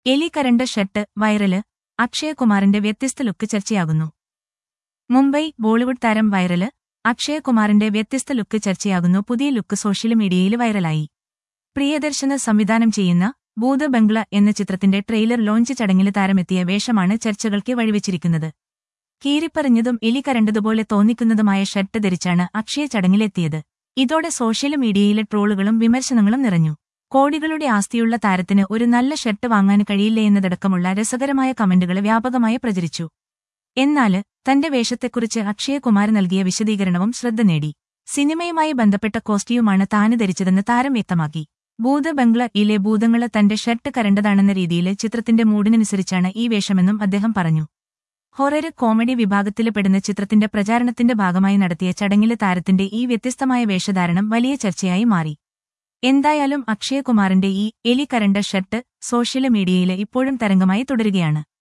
എലി കരണ്ട shirt viral അക്ഷയകുമാറിന്റെ വ്യത്യസ്ത look ചർച്ചയാകുന്നു Mumbai Bollywood താരം വൈറല് അക്ഷയകുമാറിന്റെ വ്യത്യസ്ത ലുക്ക് ചർച്ചയാകുന്നു പുതിയ ലുക്ക് സോഷ്യൽ മീഡിയയിൽ വൈറലായി പ്രിയദർശന സംവിധാനം ചെയ്യുന്ന ഭൂത ബംഗ്ല എന്ന ചിത്രത്തിന്റെ ട്രെയിലർ ലോഞ്ച് ചടങ്ങിൽ താരമെത്തിയ വേഷമാണ് ചർച്ചകൾക്ക് വഴിവെച്ചിരിക്കുന്നത് കീറിപ്പറിഞ്ഞതും എലി കരണ്ടതുപോലെ തോന്നിക്കുന്നതുമായ ഷർട്ട് ധരിച്ചാണ് അക്ഷയ ചടങ്ങിലെത്തിയത് ഇതോടെ സോഷ്യൽ മീഡിയയിലെ ട്രോളുകളും വിമർശനങ്ങളും നിറഞ്ഞു കോടികളുടെ ആസ്തിയുള്ള താരത്തിന് ഒരു നല്ല ഷർട്ട് വാങ്ങാൻ കഴിയില്ല എന്നതടക്കമുള്ള രസകരമായ കമന്റുകൾ വ്യാപകമായി പ്രചരിച്ചു എന്നാല് തന്റെ വേഷത്തെക്കുറിച്ച് അക്ഷയകുമാർ നൽകിയ വിശദീകരണവും ശ്രദ്ധ നേടി സിനിമയുമായി ബന്ധപ്പെട്ട കോസ്റ്റ്യൂമാണ് താന് ധരിച്ചതെന്ന് താരം വ്യക്തമാക്കി ഭൂത ബംഗ്ല ഇലെ ഭൂതങ്ങള് തന്റെ ഷർട്ട് കരണ്ടതാണെന്ന രീതിയിൽ ചിത്രത്തിന്റെ മൂഡിനനുസരിച്ചാണ് ഈ വേഷമെന്നും അദ്ദേഹം പറഞ്ഞു ഹൊറര് കോമഡി വിഭാഗത്തില് പെടുന്ന ചിത്രത്തിന്റെ പ്രചാരണത്തിന്റെ ഭാഗമായി നടത്തിയ ചടങ്ങില് താരത്തിന്റെ ഈ വ്യത്യസ്തമായ വേഷധാരണം വലിയ ചർച്ചയായി മാറി എന്തായാലും അക്ഷയകുമാറിന്റെ ഈ എലി കരണ്ട ഷർട്ട് സോഷ്യൽ മീഡിയയില് ഇപ്പോഴും തരംഗമായി തുടരുകയാണ്